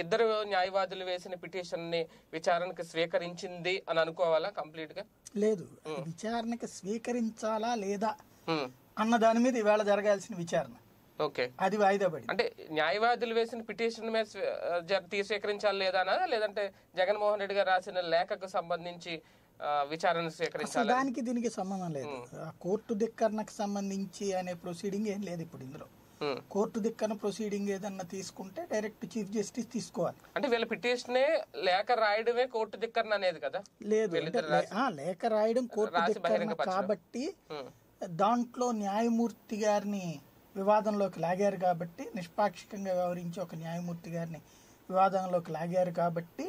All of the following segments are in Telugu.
ఇద్దరు న్యాయవాదులు వేసిన పిటిషన్ ని విచారణకు స్వీకరించింది అని అనుకోవాలా కంప్లీట్ గా లేదు విచారణకి స్వీకరించాలా లేదా ఉమ్, అన్న దాని మీద ఈవేళ జరగాల్సిన విచారణ ఓకే అది వాయిదా పడింది అంటే న్యాయవాదులు వేసిన పిటిషన్ మీద స్వీ- జ- తీ- స్వీకరించాలి లేదానా లేదంటే జగన్మోహన్ రెడ్డి గారు రాసిన లేఖకు సంబంధించి ఆ, విచారణ అసలు స్వీకరించాలి దానికి దీనికి సంబంధం లేదు ఆ కోర్టు ధిక్కరణకు సంబంధించి అనే ప్రొసీడింగ్ ఏం లేదు ఇప్పుడు ఇందులో ఉమ్. కోర్టు ధిక్కరణ ప్రొసీడింగ్ ఏదన్నా తీసుకుంటే డైరెక్ట్ చీఫ్ జస్టిస్ తీసుకోవాలి అంటే వీళ్ళ పిటిషనే లేఖ రాయడమే కోర్టు దిక్కరణ అనేది కదా లేదు అంటే లే- ఆ, లేఖ రాయడం కోర్టు రాసి ధిక్కరణ బహిరంగపరచడం. కాబట్టి ఉమ్, దాంట్లో న్యాయమూర్తి గారిని వివాదంలోకి లాగారు కాబట్టి నిష్పాక్షికంగా వ్యవహరించి ఒక న్యాయమూర్తి గారిని వివాదంలోకి లాగారు కాబట్టి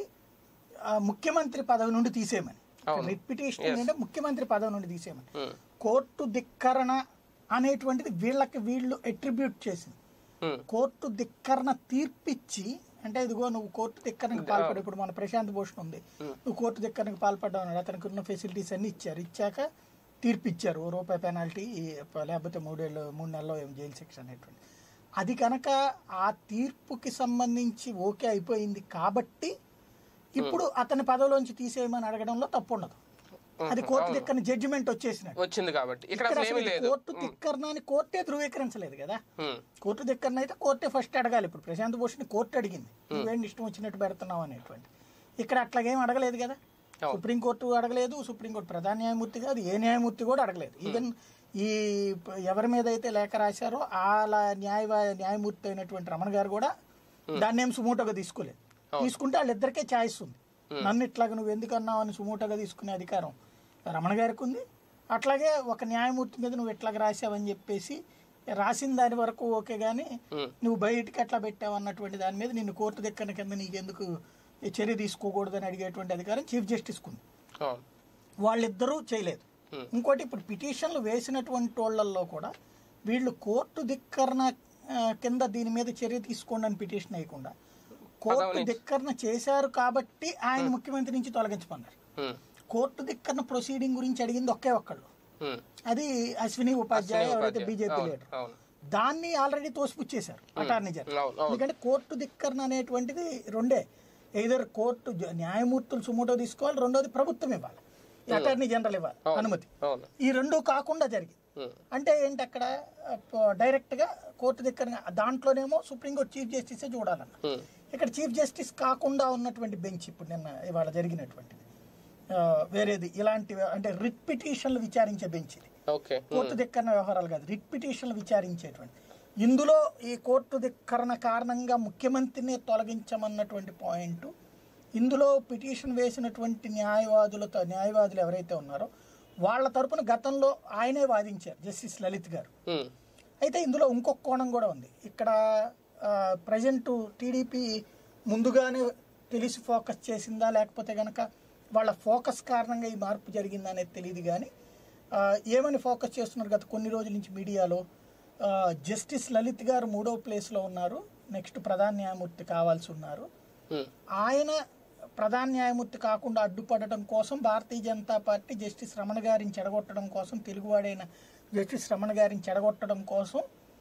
ఆ ముఖ్యమంత్రి పదవి నుండి తీసేయమని రిపిటేషన్ అంటే ముఖ్యమంత్రి పదవి నుండి తీసేయమని ఉమ్, కోర్టు ధిక్కరణ అనేటువంటిది వీళ్ళకి వీళ్ళు అట్రిబ్యూట్ చేసింది ఉమ్, కోర్టు ధిక్కరణ తీర్పిచ్చి అంటే ఇదిగో నువ్వు కోర్టు ధిక్కరణకు పాల్పడు ఇప్పుడు మన ప్రశాంత్ భూషణ్ ఉంది నువ్వు కోర్టు ధిక్కరణకు పాల్పడ్డావు అన్నాడు అతనికి ఉన్న ఫెసిలిటీస్ అన్ని ఇచ్చారు ఇచ్చాక తీర్పు ఇచ్చారు ఓ రూపాయి పెనాల్టీ లేకపోతే మూడేళ్ళు మూడు నెలల్లో ఏం జైలు శిక్ష అనేటువంటి అది కనుక ఆ తీర్పుకి సంబంధించి ఓకే అయిపోయింది కాబట్టి ఇప్పుడు అతని పదవిలోంచి తీసేయమని అడగడంలో తప్పు ఉండదు అది కోర్టు ధిక్కరణ జడ్జిమెంట్ వచ్చేసినట్టు వచ్చింది కాబట్టి ఇక్కడ ఇక్కడ అసలు అసలు ఏమీ ఇది లేదు కోర్టు ధిక్కరణ అని కోర్టే ధృవీకరించలేదు కదా ఉమ్, కోర్టు ధిక్కరణ అయితే కోర్టే ఫస్ట్ అడగాలి ఇప్పుడు ప్రశాంత్ భూషణ్ కోర్టు అడిగింది నువ్వేంటి ఇష్టం వచ్చినట్టు పెడుతున్నావు అనేటువంటి ఇక్కడ అట్లాగేం అడగలేదు కదా సుప్రీంకోర్టు అడగలేదు సుప్రీంకోర్టు ప్రధాన న్యాయమూర్తి కాదు ఏ న్యాయమూర్తి కూడా అడగలేదు ఈవెన్ ఈ ప- ఎవరి మీద అయితే లేఖ రాశారో ఆ న్యాయ న్యాయమూర్తి అయినటువంటి రమణ గారు కూడా దాన్ని ఏం సుమూటోగా తీసుకోలేదు తీసుకుంటే వాళ్ళిద్దరికే ఛాయిస్ ఉంది నన్ను ఇట్లాగ నువ్వు ఎందుకు అన్నావు అని సుమూటోగా తీసుకునే అధికారం రమణ గారికి ఉంది అట్లాగే ఒక న్యాయమూర్తి మీద నువ్వు ఎట్లాగ రాసావని చెప్పేసి రాసిన దాని వరకు ఓకే గానీ నువ్వు బయటికి ఎట్లా పెట్టావు అన్నటువంటి దాని మీద నిన్ను కోర్టు దగ్గర కింద నీకెందుకు ఈ చర్య తీసుకోకూడదని అడిగేటువంటి అధికారం చీఫ్ జస్టిస్ కుంది అవును వాళ్ళిద్దరూ చేయలేదు ఇంకోటి ఇప్పుడు పిటిషన్లు వేసినటువంటి వాళ్ళల్లో కూడా వీళ్ళు కోర్టు ధిక్కరణ ఆ, కింద దీని మీద చర్య తీసుకోండి అని పిటిషన్ వేయకుండా కోర్టు ధిక్కరణ చేశారు కాబట్టి ఆయన ముఖ్యమంత్రి నుంచి తొలగించమన్నారు ఉమ్, కోర్టు ధిక్కరణ ప్రొసీడింగ్ గురించి అడిగింది ఒకే ఒక్కళ్ళు ఉమ్, అది అశ్విని ఉపాధ్యాయ ఎవరైతే ఉపాధ్యాయ. బీజేపీ అవును, లీడర్ అవును దాన్ని ఆల్రెడీ తోసిపుచ్చేశారు అటార్నీ జనరల్ అవును అవును ఎందుకంటే కోర్టు ధిక్కరణ అనేటువంటిది రెండే ఏదర్ కోర్టు జ- న్యాయమూర్తులు సుమోటో తీసుకోవాలి రెండోది ప్రభుత్వం ఇవ్వాలి ఈ అటార్నీ జనరల్ ఇవ్వాలి అనుమతి అవును ఈ రెండు కాకుండా జరిగింది ఉమ్, అంటే ఏంటి అక్కడ డైరెక్ట్ గా కోర్టు దగ్గర దాంట్లోనేమో సుప్రీంకోర్టు చీఫ్ జస్టిసే చూడాలన్న ఉమ్, ఇక్కడ చీఫ్ జస్టిస్ కాకుండా ఉన్నటువంటి బెంచ్ ఇప్పుడు నిన్న ఇవాళ జరిగినటువంటిది ఆ, వేరేది ఇలాంటి అంటే రిట్ పిటిషన్లు విచారించే బెంచ్ ఇది ఓకే కోర్టు ధిక్కరణ వ్యవహారాలు కాదు రిట్ పిటిషన్లు విచారించేటువంటి ఇందులో ఈ కోర్టు ధిక్కరణ కారణంగా ముఖ్యమంత్రిని తొలగించమన్నటువంటి పాయింట్ ఇందులో పిటిషన్ వేసినటువంటి న్యాయవాదులతో న్యాయవాదులు ఎవరైతే ఉన్నారో వాళ్ళ తరపున గతంలో ఆయనే వాదించారు జస్టిస్ లలిత్ గారు ఉమ్, అయితే ఇందులో ఇంకొక కోణం కూడా ఉంది ఇక్కడ ప్రజెంట్ టీడీపీ ముందుగానే తెలిసి ఫోకస్ చేసిందా లేకపోతే గనక వాళ్ళ ఫోకస్ కారణంగా ఈ మార్పు జరిగిందా అనేది తెలియదు కానీ ఆ, ఏమని ఫోకస్ చేస్తున్నారు గత కొన్ని రోజుల నుంచి మీడియాలో ఆ, జస్టిస్ లలిత్ గారు మూడో ప్లేస్లో ఉన్నారు నెక్స్ట్ ప్రధాన న్యాయమూర్తి కావాల్సి ఉన్నారు ఉమ్, ఆయన ప్రధాన న్యాయమూర్తి కాకుండా అడ్డుపడటం కోసం భారతీయ జనతా పార్టీ జస్టిస్ రమణ గారిని చెడగొట్టడం కోసం తెలుగువాడైన జస్టిస్ రమణ గారిని చెడగొట్టడం కోసం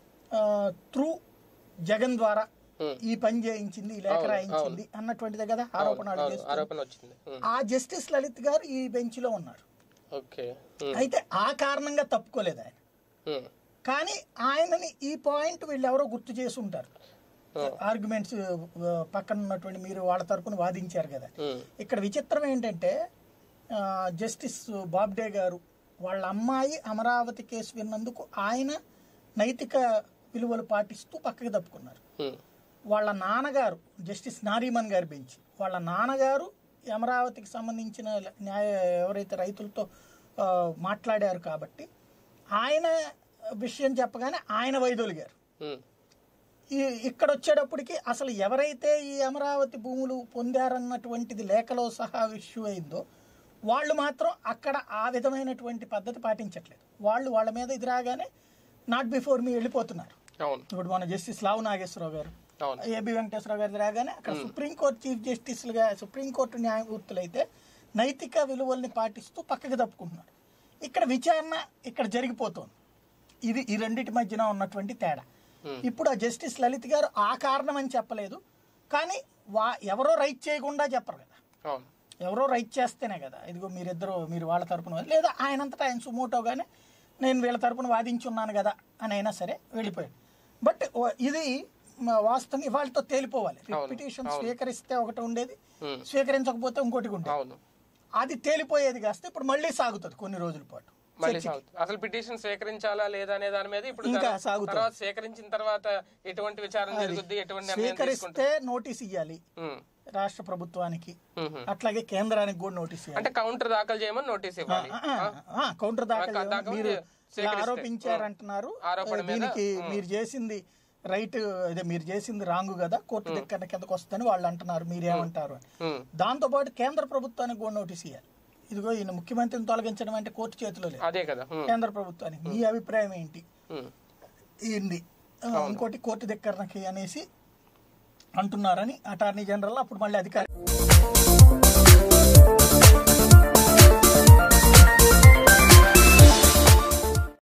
త్రూ జగన్ ద్వారా ఈ పని చేయించింది ఈ లేఖ రాయించింది అన్నటువంటిదే కదా ఆరోపణలు అవును, చేస్తారు ఆరోపణ వచ్చింది ఉమ్, ఆ జస్టిస్ లలిత్ గారు ఈ బెంచ్ లో ఉన్నారు ఓకే ఉమ్, అయితే ఆ కారణంగా తప్పుకోలేదు ఆయన ఉమ్, కానీ ఆయనని ఈ పాయింట్ వీళ్ళు ఎవరో గుర్తు చేసి ఉంటారు ఆర్గ్యుమెంట్స్ పక్కన ఉన్నటువంటి మీరు వాళ్ళ తరపున వాదించారు కదా ఉమ్, ఇక్కడ విచిత్రం ఏంటంటే ఆ, జస్టిస్ బాబ్డే గారు వాళ్ళ అమ్మాయి అమరావతి కేసు విన్నందుకు ఆయన నైతిక విలువలు పాటిస్తూ పక్కకి తప్పుకున్నారు ఉమ్, వాళ్ళ నాన్నగారు జస్టిస్ నారీమన్ గారి బెంచ్ వాళ్ళ నాన్నగారు ఈ అమరావతికి సంబంధించిన న్యాయ ఎవరైతే రైతులతో ఆ, మాట్లాడారు కాబట్టి ఆయన విషయం చెప్పగానే ఆయన వైదొలిగారు ఉమ్, ఈ ఇక్కడ వచ్చేటప్పటికి అసలు ఎవరైతే ఈ అమరావతి భూములు పొందారన్నటువంటిది లేఖలో సహా ఇష్యూ అయిందో వాళ్ళు మాత్రం అక్కడ ఆ విధమైనటువంటి పద్ధతి పాటించట్లేదు వాళ్ళు వాళ్ళ మీద ఇది రాగానే నాట్ బిఫోర్ మీ వెళ్ళిపోతున్నారు అవును ఇప్పుడు మన జస్టిస్ లావు నాగేశ్వరరావు గారు అవును ఏబి వెంకటేశ్వరరావు గారి రాగానే అక్కడ సుప్రీంకోర్టు చీఫ్ జస్టిస్లుగా సుప్రీంకోర్టు న్యాయమూర్తులైతే నైతిక విలువల్ని పాటిస్తూ పక్కకి తప్పుకుంటున్నారు ఇక్కడ విచారణ ఇక్కడ జరిగిపోతుంది ఇది ఈ రెండింటి మధ్యన ఉన్నటువంటి తేడా ఇప్పుడు ఆ జస్టిస్ లలిత్ గారు ఆ కారణం అని చెప్పలేదు కానీ వా ఎవరో రైట్ చేయకుండా చెప్పరు కదా అవును ఎవరో రైట్ చేస్తేనే కదా ఇదిగో మీరిద్దరు మీరు వాళ్ళ తరపున వాది- లేదా ఆయనంతటా ఆయన సుమోటోగానే నేను వీళ్ళ తరపున వాదించున్నాను కదా అని అయినా సరే వెళ్ళిపోయాడు బట్ ఓ- ఇది మ- వాస్తవం ఇవాళతో తేలిపోవాలి పిటిషన్ స్వీకరిస్తే ఒకటి ఉండేది Hmm. స్వీకరించకపోతే ఇంకోటి ఉండేది అవును అది తేలిపోయేది కాస్త ఇప్పుడు మళ్ళీ సాగుతుంది కొన్ని రోజుల పాటు మళ్ళీ సాగుతుంది అసలు పిటిషన్ స్వీకరించాలా లేదా అనే దాని మీద ఇప్పుడు ఇంకా తర్వాత- సాగుతుంది. తర్వాత స్వీకరించిన తర్వాత ఎటువంటి విచారణ జరుగుద్ది ఎటువంటి నిర్ణయం తీసుకుంటారు స్వీకరిస్తే నోటీస్ ఇవ్వాలి ఉమ్, రాష్ట్ర ప్రభుత్వానికి ఉమ్, ఉమ్. అట్లాగే కేంద్రానికి కూడా నోటీస్ ఇవ్వాలి అంటే కౌంటర్ దాఖలు చేయమని నోటీస్ ఇవ్వాలి కౌంటర్ దాఖలు దాఖలు చేయమని మీరు చేస్తే- ఇలా ఆరోపించారంటున్నారు ఆరోపణ మీద, దీనికి మీరు చేసింది రైట్ అదే మీరు చేసింది రాంగ్ కదా కోర్టు దగ్గర కిందకు వస్తుందని వాళ్ళు అంటున్నారు మీరేమంటారు అని ఉమ్, దాంతో పాటు కేంద్ర ప్రభుత్వానికి కూడా నోటీస్ ఇవ్వాలి ఇదిగో ఈయన ముఖ్యమంత్రిని తొలగించడం అంటే కోర్టు చేతిలో లేదు అదే కదా ఉమ్, కేంద్ర ప్రభుత్వానికి మీ అభిప్రాయం ఏంటి ఉమ్, ఏంది ఆ, ఇంకోటి కోర్టు దగ్గరకి అనేసి అంటున్నారని అటార్నీ జనరల్ అప్పుడు మళ్ళీ అధికారి